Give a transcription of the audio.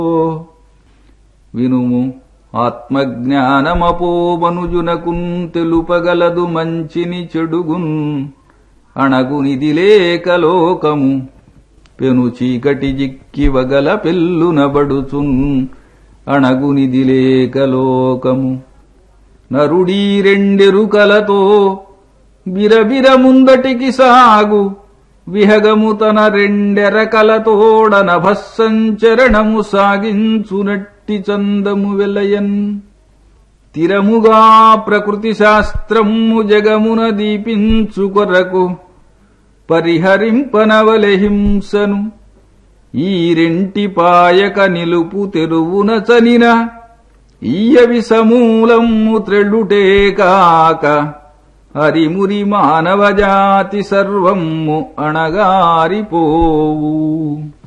వినుము ఆత్మజ్ఞానమపోమనుజునకున్ తెలుపగలదు మంచిని చెడుగున్ అణగునిది లేకలోకము పెను చీకటి జిక్కి వగల పెల్లునబడుచున్ అణగునిది లేకలోకము నరుడీ రెండెరుకలతో బిరబిర ముందటికి సాగు విహగము తన రెండెరకలతోడ నభస్సంచరణము సాగించునట్టి చందము వెలయన్ తిరముగా ప్రకృతి శాస్త్రము జగమున దీపించు కొరకు పరిహరింపనవలె హింసను ఈ రెంటి పాయక నిలుపు తెరువున చనిన ఈయవి సమూలము త్రెళ్ళుటే కాక హరిమురి మానవజాతి సర్వము అణగారిపోవు